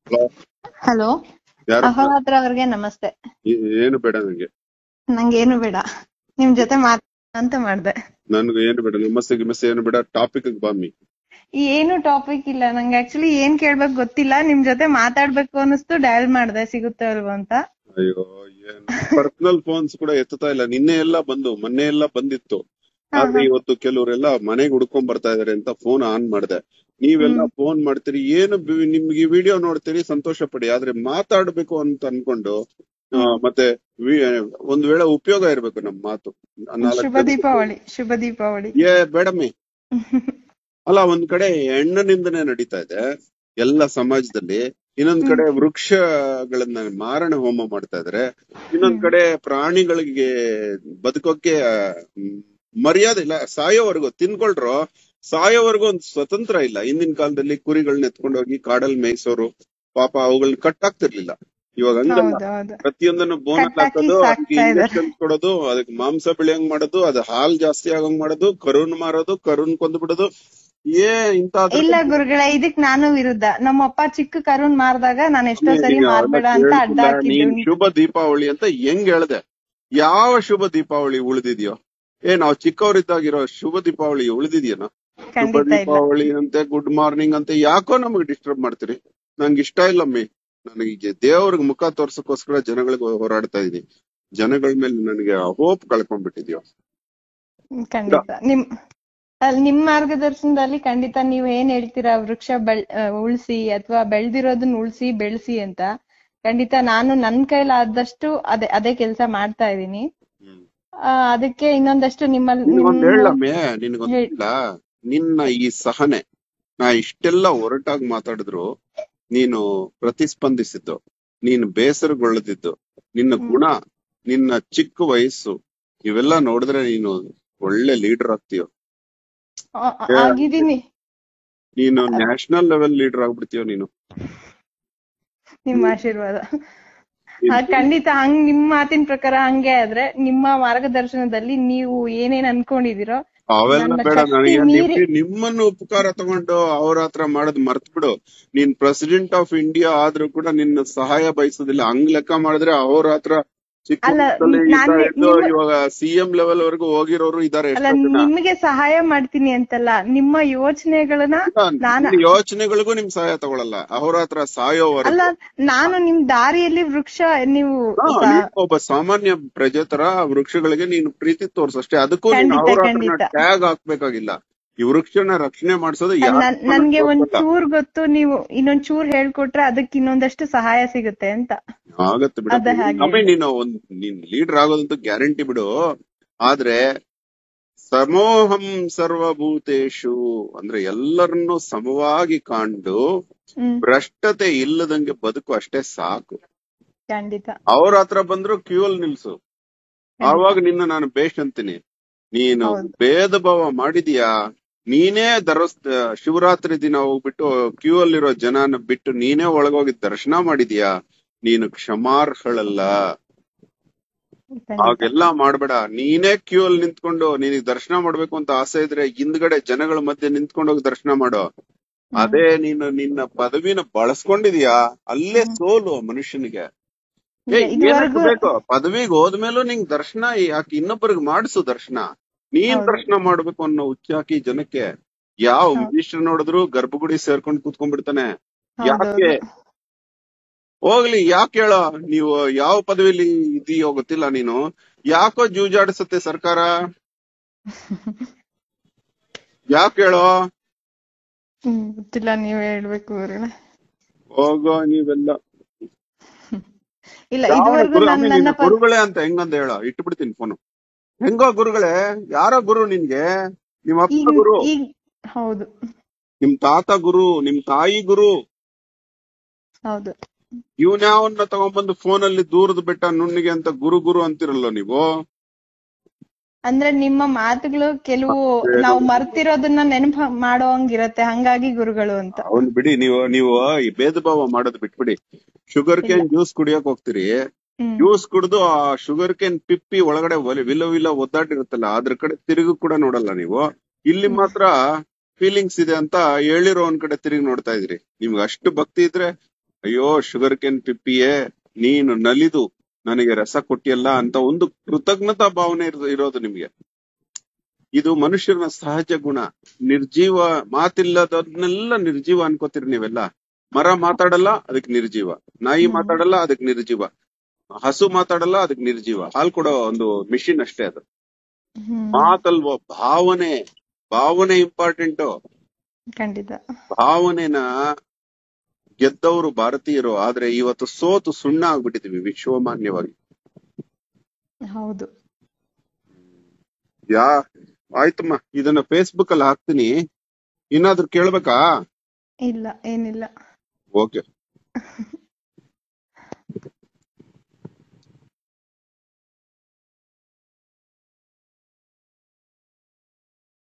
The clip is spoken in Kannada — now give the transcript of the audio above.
ಹಲೋ ಹಲೋ ಯಾರು ಅಹೋರಾತ್ರ ಅವ್ರಿಗೆ ನಮಸ್ತೆ ಏ- ಏನು ಬೇಡ ನಂಗೆ ನಂಗೇನು ಬೇಡ ನಿಮ್ ಜೊತೆ ಮಾತ ಅಂತ ಮಾಡ್ದೆ ನನ್ಗೆ ಏನು ಬೇಡ ನಮಸ್ತೆ ಗಿಮಸ್ತೆ ಏನು ಬೇಡ ಟಾಪಿಕ್ ಬಾಮಿ ಏನು ಟಾಪಿಕ್ ಇಲ್ಲ ನಂಗೆ ಆಕ್ಚುಲಿ ಏನ್ ಕೇಳ್ಬೇಕು ಗೊತ್ತಿಲ್ಲ ನಿಮ್ ಜೊತೆ ಮಾತಾಡ್ಬೇಕು ಅನಿಸ್ತು ಡಯಲ್ ಮಾಡ್ದೆ ಸಿಗುತ್ತೆ ಅಲ್ವಾ ಅಂತ ಅಯ್ಯೋ ಏನು ಪರ್ಸನಲ್ ಫೋನ್ಸ್ ಕೂಡ ಎತ್ತುತ್ತಾ ಇಲ್ಲ ನಿನ್ನೆ ಎಲ್ಲ ಬಂದು ಮೊನ್ನೆ ಎಲ್ಲ ಬಂದಿತ್ತು ಆದ್ರೆ ಇವತ್ತು ಕೆಲವರೆಲ್ಲ ಮನೆಗೆ ಹುಡ್ಕೊಂಡ್ ಬರ್ತಾ ಇದಾರೆ ಅಂತ ಫೋನ್ ಆನ್ ಮಾಡ್ದೆ ನೀವೆಲ್ಲ ಫೋನ್ ಮಾಡ್ತೀರಿ ಏನು ಬಿ- ನಿಮ್ಗೆ ವಿಡಿಯೋ ನೋಡ್ತೀರಿ ಸಂತೋಷ ಪಡಿ ಆದ್ರೆ ಮಾತಾಡ್ಬೇಕು ಅಂತ ಅನ್ಕೊಂಡು ಆ, ಮತ್ತೆ ವಿ- ಒಂದ್ ವೇಳೆ ಉಪಯೋಗ ಇರ್ಬೇಕು ನಮ್ ಮಾತು ನಾಲ್ಕು ಶುಭ ದೀಪಾವಳಿ ಶುಭ ದೀಪಾವಳಿ ಏ ಬೇಡಮ್ಮಿ ಅಲ್ಲ ಒಂದ್ ಕಡೆ ಹೆಣ್ಣನಿಂದನೇ ನಡೀತಾ ಇದೆ ಎಲ್ಲ ಸಮಾಜದಲ್ಲಿ ಇನ್ನೊಂದ್ ಕಡೆ ವೃಕ್ಷಗಳನ್ನ ಮಾರಣ ಹೋಮ ಮಾಡ್ತಾ ಇದಾರೆ ಇನ್ನೊಂದ್ ಕಡೆ ಪ್ರಾಣಿಗಳಿಗೆ ಬದುಕೋಕೆ ಆ, ಮ್, ಮರ್ಯಾದೆ ಇಲ್ಲ ಸಾಯೋವರೆಗೂ ತಿನ್ಕೊಳ್ರು ಸಾಯೋವರೆಗೂ ಒಂದ್ ಸ್ವತಂತ್ರ ಇಲ್ಲ ಹಿಂದಿನ ಕಾಲದಲ್ಲಿ ಕುರಿಗಳನ್ನ ಎತ್ಕೊಂಡು ಹೋಗಿ ಕಾಡಲ್ಲಿ ಮೇಯಿಸೋರು ಪಾಪ ಅವುಗಳನ್ನ ಕಟ್ಟಾಗ್ತಿರ್ಲಿಲ್ಲ ಇವಾಗ ಹಂಗಲ್ಲ ಹೌದು ಹೌದು ಪ್ರತಿಯೊಂದನ್ನು ಬೋನ್ ಕಟ್ಟಾಕಿ ಹಾಕೋದು ಅದಕ್ಕೆ ಸಾಕ್ತಾ ಇದಾರೆ. ಇಂಜೆಕ್ಷನ್ ಕೊಡೋದು ಅದಕ್ಕೆ ಮಾಂಸ ಬೆಳೆಯಂಗ್ ಮಾಡೋದು ಅದು ಹಾಲ್ ಜಾಸ್ತಿ ಆಗಂಗ್ ಮಾಡೋದು ಕರುನ್ ಮಾರೋದು ಕರುನ್ ಕೊಂದು ಬಿಡೋದು ಏ ಇಂತ ಇಲ್ಲ ಗುರುಗಳೇ ಇದಕ್ ನಾನು ವಿರುದ್ಧ ನಮ್ಮಪ್ಪ ಚಿಕ್ಕ ಕರುನ್ ಮಾರ್ದಾಗ ನಾನು ಎಷ್ಟೋ ಸರಿ ಮಾರ್ಬೇಡ ಅಂತ ಅಡ್ಡ ನೀನ್ ಹಾಕಿದ್ದು ಶುಭ ದೀಪಾವಳಿ ಅಂತ ಹೆಂಗ್ ಹೇಳ್ದೆ ಯಾವ ಶುಭ ದೀಪಾವಳಿ ಉಳಿದಿದ್ಯೋ ಏ ನಾವ್ ಚಿಕ್ಕವರಿದ್ದಾಗಿರೋ ಶುಭ ದೀಪಾವಳಿ ಉಳಿದಿದ್ಯೇನೋ ಶುಭ ಖಂಡಿತ ಇಲ್ಲ ದೀಪಾವಳಿ ಅಂತೆ ಗುಡ್ ಮಾರ್ನಿಂಗ್ ಅಂತ ಯಾಕೋ ನಮಗ್ ಡಿಸ್ಟರ್ಬ್ ಮಾಡ್ತೀರಿ ನಂಗೆ ಇಷ್ಟ ಇಲ್ಲ ಮಮ್ಮಿ ನನಗೆ ದೇವ್ರಿಗೆ ಮುಖ ತೋರ್ಸಕ್ಕೋಸ್ಕರ ಜನಗಳಿಗೆ ಹೋರಾಡ್ತಾ ಇದೀನಿ ಜನಗಳ ಮೇಲೆ ನನಗೆ ಹೋಪ್ ಕಳ್ಕೊಂಡ್ಬಿಟ್ಟಿದ್ಯೋ ಖಂಡಿತ ನಿಮ್ ಅಲ್ ನಿಮ್ ಮಾರ್ಗದರ್ಶನದಲ್ಲಿ ಖಂಡಿತ ನೀವ್ ಏನ್ ಹೇಳ್ತೀರಾ ವೃಕ್ಷ ಬೆಳ್ ಆ, ಉಳ್ಸಿ ಅಥವಾ ಬೆಳ್ದಿರೋದನ್ನ ಉಳ್ಸಿ ಬೆಳ್ಸಿ ಅಂತ ಖಂಡಿತ ನಾನು ನನ್ ಕೈಲಾದಷ್ಟು ಅದೇ ಅದೇ ಕೆಲಸ ಮಾಡ್ತಾ ಇದೀನಿ ಆ, ಅದಕ್ಕೆ ಇನ್ನೊಂದಷ್ಟು ನಿಮ್ಮಲ್ಲಿ ನಿನ್ಗೊಂದ್ ನಿಮ್ಮ- ಹೇಳಮ್ಮೆ ನಿನ್ಗೊಂದಿಲ್ಲ ನಿನ್ನ ಈ ಸಹನೆ ನಾ ಇಷ್ಟೆಲ್ಲ ಒರಟಾಗಿ ಮಾತಾಡಿದ್ರು ನೀನು ಪ್ರತಿಸ್ಪಂದಿಸಿದ್ದು ನೀನು ಬೇಸರಗೊಳ್ಳದಿದ್ದು ನಿನ್ನ ಗುಣ ನಿನ್ನ ಚಿಕ್ಕ ವಯಸ್ಸು ಇವೆಲ್ಲ ನೋಡಿದ್ರೆ ನೀನು ಒಳ್ಳೆ ಲೀಡರ್ ಆಗ್ತೀಯೋ ಆ, ಆ, ಆಗಿದೀನಿ ನೀನು ನ್ಯಾಷನಲ್ ಲೆವೆಲ್ ಲೀಡರ್ ಆಗ್ಬಿಡ್ತೀಯೋ ನೀನು ನಿಮ್ಮ ಆಶೀರ್ವಾದ ಆ, ಖಂಡಿತ ಹಂಗ್ ನಿಮ್ ಮಾತಿನ ಪ್ರಕಾರ ಹಂಗೆ ಆದ್ರೆ ನಿಮ್ಮ ಮಾರ್ಗದರ್ಶನದಲ್ಲಿ ನೀವು ಏನೇನ್ ಅನ್ಕೊಂಡಿದೀರೋ ಅವೆಲ್ಲ ನನ್ನ ಬೇಡ ಶಕ್ತಿ ನನಗೆ ಮೀರಿ- ನಿಮ್- ನಿಮ್ಮನ್ನು ಉಪಕಾರ ತಗೊಂಡು ಅವ್ರ ಹತ್ರ ಮಾಡೋದ್ ಮರ್ತ್ ಬಿಡು ನೀನ್ ಪ್ರೆಸಿಡೆಂಟ್ ಆಫ್ ಇಂಡಿಯಾ ಆದ್ರೂ ಕೂಡ ನಿನ್ನ ಸಹಾಯ ಬಯಸೋದಿಲ್ಲ ಹಂಗ್ ಲೆಕ್ಕ ಮಾಡಿದ್ರೆ ಅವ್ರ ಹತ್ರ ಚಿಕ್ಕ ಅಲ್ಲ, ವಯಸ್ಸಲ್ಲಿ ನಾನ್ ಇದ್ದ ಇದ್ದು ನಿಮ್ಮ- ಇವಾಗ ಸಿಎಂ ಲೆವೆಲ್ ವರೆಗೂ ಹೋಗಿರೋರು ಇದಾರೆ ಅಲ್ಲ ಎಷ್ಟೋ ಜನ ನಿಮ್ಗೆ ಸಹಾಯ ಮಾಡ್ತೀನಿ ಅಂತಲ್ಲ ನಿಮ್ಮ ಯೋಚನೆಗಳನ್ನ ನಾನ ನಿಮ್ ಯೋಚನೆಗಳಿಗೂ ನಿಮ್ ಸಹಾಯ ತಗೊಳಲ್ಲ ಅವ್ರ ಹತ್ರ ಸಾಯೋವರೆಗೂ ಅಲ್ಲ ನಾನು ನಿಮ್ ದಾರಿಯಲ್ಲಿ ವೃಕ್ಷ ನೀವು ಹಾ, ಸ- ನೀನು ಒಬ್ಬ ಸಾಮಾನ್ಯ ಪ್ರಜೆ ತರ ವೃಕ್ಷಗಳಿಗೆ ನೀನು ಪ್ರೀತಿ ತೋರ್ಸು ಅಷ್ಟೇ ಅದಕ್ಕೂ ನೀನು ಖಂಡಿತ, ಅವ್ರ ಹತ್ರ ಖಂಡಿತ. ಟ್ಯಾಗ್ ಹಾಕ್ಬೇಕಾಗಿಲ್ಲ ಈ ವೃಕ್ಷನ ರಕ್ಷಣೆ ಮಾಡಿಸೋದು ಅಲ್ಲ, ನನ್- ನನ್ಗೆ ಒಂದ್ ಚೂರ್ ಗೊತ್ತು ನೀವು ಇನ್ನೊಂದ್ ಚೂರ್ ಹೇಳ್ಕೊಟ್ರೆ ಅದಕ್ಕೆ ಇನ್ನೊಂದಷ್ಟು ಸಹಾಯ ಸಿಗುತ್ತೆ ಅಂತ ಆಗತ್ತೆ ಬಿಡು ಅದೇ ಹಾಗೆ. ಆಮೇಲೆ ನೀನು ಒಂದ್ ನೀನ್ ಲೀಡರ್ ಆಗೋದಂತೂ ಗ್ಯಾರಂಟಿ ಬಿಡು ಆದ್ರೆ ಸಮೋಹಂ ಸರ್ವಭೂತೇಶು ಅಂದ್ರೆ ಎಲ್ಲರನ್ನು ಸಮವಾಗಿ ಕಾಂಡು ಹ್ಮ್ ಭ್ರಷ್ಟತೆ ಇಲ್ಲದಂಗೆ ಬದುಕು ಅಷ್ಟೇ ಸಾಕು ಖಂಡಿತ ಅವ್ರ ಹತ್ರ ಬಂದ್ರು ಕ್ಯೂ ಅಲ್ಲಿ ನಿಲ್ಸು ಆವಾಗ ನಿನ್ನ ನಾನು ಬೇಷ್ ಅಂತೀನಿ ನೀನು ಹೌದು. ಭೇದ ಭಾವ ಮಾಡಿದೀಯಾ ನೀನೇ ದರಸ್ ಶಿವರಾತ್ರಿ ದಿನ ಹೋಗ್ಬಿಟ್ಟು ಕ್ಯೂ ಅಲ್ಲಿರೋ ಜನನ ಬಿಟ್ಟು ನೀನೇ ಒಳಗೋಗಿ ದರ್ಶನ ಮಾಡಿದೀಯಾ ನೀನು ಕ್ಷಮಾರ್ಹಳಲ್ಲ ಖಂಡಿತ. ಹಾಗೆಲ್ಲ ಮಾಡ್ಬೇಡ ನೀನೇ ಕ್ಯೂ ಅಲ್ಲಿ ನಿಂತ್ಕೊಂಡು ನಿನಗೆ ದರ್ಶನ ಮಾಡ್ಬೇಕು ಅಂತ ಆಸೆ ಇದ್ರೆ ಹಿಂದ್ಗಡೆ ಜನಗಳ ಮಧ್ಯೆ ನಿಂತ್ಕೊಂಡು ಹೋಗಿ ದರ್ಶನ ಮಾಡು ಅದೇ ನೀನು ನಿನ್ನ ಪದವಿನ ಬಳಸ್ಕೊಂಡಿದೀಯಾ ಅಲ್ಲೇ ಸೋಲು ಮನುಷ್ಯನಿಗೆ ಏ ಇಲ್ಲ, ಇದುವರೆಗೂ ಏನಕ್ಕೆ ಬೇಕು ಪದವಿಗೆ ಹೋದ್ಮೇಲೂ ನಿಂಗ್ ದರ್ಶನ ಯಾಕೆ ಇನ್ನೊಬ್ಬರಿಗೆ ಮಾಡಿಸು ದರ್ಶನ ನೀನ್ ಹೌದು. ದರ್ಶನ ಮಾಡ್ಬೇಕು ಅನ್ನೋ ಹುಚ್ಚಾಕಿ ಜನಕ್ಕೆ ಯಾವ ಹೌದು. ಮಿನಿಸ್ಟರ್ ನೋಡಿದ್ರು ಗರ್ಭಗುಡಿ ಸೇರ್ಕೊಂಡು ಕೂತ್ಕೊಂಡ್ಬಿಡ್ತಾನೆ ಹೌದೌದು. ಯಾಕೆ ಹೋಗ್ಲಿ ಯಾಕೆ ಹೇಳೋ ನೀವು ಯಾವ ಪದವಿಲಿ ಇದೀಯೋ ಗೊತ್ತಿಲ್ಲ ನೀನು ಯಾಕೋ ಜೂಜಾಡಿಸುತ್ತೆ ಸರ್ಕಾರ ಯಾಕೆ ಹೇಳೋ ಹ್ಮ್ ಗೊತ್ತಿಲ್ಲ ನೀವ್ ಹೇಳ್ಬೇಕು ಗುರುಗಳೇ ಹೋಗೋ ನೀವೆಲ್ಲ ಇಲ್ಲ ಯಾವ ಇದುವರೆಗೂ ಗುರು- ನನ್ ಆಮೇಲೆ ನನ್ನ ನೀನು ಪ- ಗುರುಗಳೇ ಅಂತ ಹೆಂಗಂತ ಹೇಳ ಇಟ್ಟು ಬಿಡ್ತೀನಿ ಫೋನು ಹೆಂಗೋ ಗುರುಗಳೇ ಯಾರೋ ಗುರು ನಿನ್ಗೆ ನಿಮ್ಮ ಅಪ್ಪ ಈಗ ಗುರು ಈಗ ಹೌದು ನಿಮ್ ತಾತ ಗುರು ನಿಮ್ ತಾಯಿ ಗುರು ಹೌದು ಇವ್ನ್ಯಾವನ್ನ ತಗೊಂಡ್ಬಂದು ಫೋನ್ ಅಲ್ಲಿ ದೂರದ ಬೆಟ್ಟ ನುಣ್ಣಿಗೆ ಅಂತ ಗುರು ಗುರು ಅಂತಿರಲ್ಲ ನೀವು ಅಂದ್ರೆ ನಿಮ್ಮ ಮಾತುಗಳು ಕೆಲವು ನಾವು ಮರ್ತಿರೋದನ್ನ ನೆನಪು ಮಾಡೋಂಗಿರತ್ತೆ ಹಂಗಾಗಿ ಗುರುಗಳು ಅಂತ ಅವನ್ ಬಿಡಿ ನೀವು ನೀವು ಈ ಭೇದ ಭಾವ ಮಾಡೋದ್ ಬಿಟ್ಬಿಡಿ ಶುಗರ್ ಕೇನ್ ಜ್ಯೂಸ್ ಕುಡಿಯಕ್ ಹೋಗ್ತೀರಿ ಹ್ಮ್ ಜ್ಯೂಸ್ ಕುಡಿದು ಆ ಶುಗರ್ ಕೇನ್ ಪಿಪ್ಪಿ ಒಳಗಡೆ ಒಲೆ ವಿಲ ವಿಲ ಒದ್ದಾಡಿರುತ್ತಲ್ಲ ಅದ್ರ ಕಡೆ ತಿರುಗಿ ಕೂಡ ನೋಡಲ್ಲ ನೀವು ಇಲ್ಲಿ ಮಾತ್ರ ಫೀಲಿಂಗ್ಸ್ ಇದೆ ಅಂತ ಹೇಳಿರೋ ಒಂದ್ ಕಡೆ ತಿರುಗಿ ನೋಡ್ತಾ ಇದ್ರಿ ನಿಮ್ಗೆ ಅಷ್ಟು ಭಕ್ತಿ ಇದ್ರೆ ಅಯ್ಯೋ ಶುಗರ್ ಕೇನ್ ಪಿಪ್ಪಿಯೇ ನೀನು ನಲಿದು ನನಗೆ ರಸ ಕೊಟ್ಟಿಯಲ್ಲ ಅಂತ ಒಂದು ಕೃತಜ್ಞತಾ ಭಾವನೆ ಇರ್- ಇರೋದು ನಿಮ್ಗೆ ಇದು ಮನುಷ್ಯನ ಸಹಜ ಗುಣ ನಿರ್ಜೀವ ಮಾತಿಲ್ಲದನ್ನೆಲ್ಲ ನಿರ್ಜೀವ ಅನ್ಕೋತೀರಿ ನೀವೆಲ್ಲ ಮರ ಮಾತಾಡಲ್ಲ ಅದಕ್ಕೆ ನಿರ್ಜೀವ ನಾಯಿ ಹ್ಮ್. ಮಾತಾಡಲ್ಲ ಅದಕ್ಕೆ ನಿರ್ಜೀವ ಹಸು ಮಾತಾಡಲ್ಲ ಅದಕ್ಕೆ ನಿರ್ಜೀವ ಹಾಲ್ ಕೊಡೋ ಒಂದು ಮಿಷಿನ್ ಅಷ್ಟೇ ಅದು ಹ್ಮ್ ಮಾತಲ್ವೋ ಭಾವನೆ ಭಾವನೆ ಇಂಪಾರ್ಟೆಂಟ್ ಖಂಡಿತ ಭಾವನೆನ ಗೆದ್ದವರು ಭಾರತೀಯರು ಆದ್ರೆ ಇವತ್ತು ಸೋತು ಸುಣ್ಣ ಆಗ್ಬಿಟ್ಟಿದೀವಿ ವಿಶ್ವಮಾನ್ಯವಾಗಿ ಹೌದು ಯಾ ಆಯ್ತಮ್ಮ ಇದನ್ನ ಫೇಸ್ಬುಕ್ ಅಲ್ಲಿ ಹಾಕ್ತೀನಿ ಇನ್ನಾದ್ರೂ ಕೇಳ್ಬೇಕಾ ಇಲ್ಲ ಏನಿಲ್ಲ ಓಕೆ